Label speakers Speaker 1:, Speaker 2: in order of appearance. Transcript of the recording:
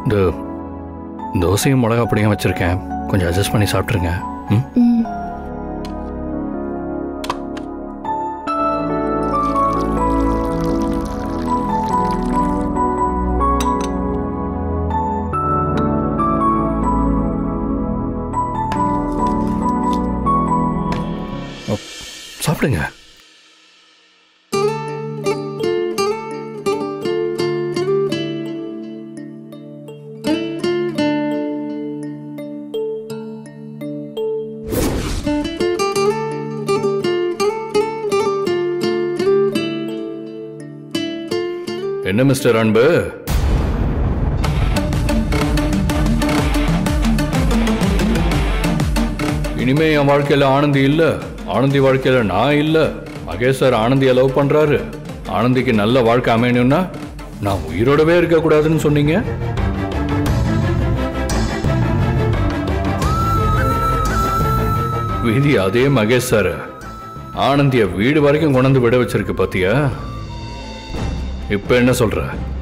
Speaker 1: இந்த தோசையும் மிளகா பொடியும் வச்சுருக்கேன் கொஞ்சம் அட்ஜஸ்ட் பண்ணி சாப்பிட்ருங்க ம்
Speaker 2: ம்
Speaker 1: சாப்பிடுங்க என்ன மிஸ்டர் அன்பு இனிமே என் வாழ்க்கையில ஆனந்தி இல்ல ஆனந்தி வாழ்க்கையில நான் இல்ல மகேஷ் சார் ஆனந்தியை லவ் பண்றாரு ஆனந்திக்கு நல்ல வாழ்க்கை அமையணும்னா நான் உயிரோடவே இருக்க கூடாதுன்னு சொன்னீங்க விதி அதே மகேஷ் சார் ஆனந்திய வீடு வரைக்கும் கொண்டு வந்து விட வச்சிருக்கு பாத்தியா இப்ப என்ன சொல்ற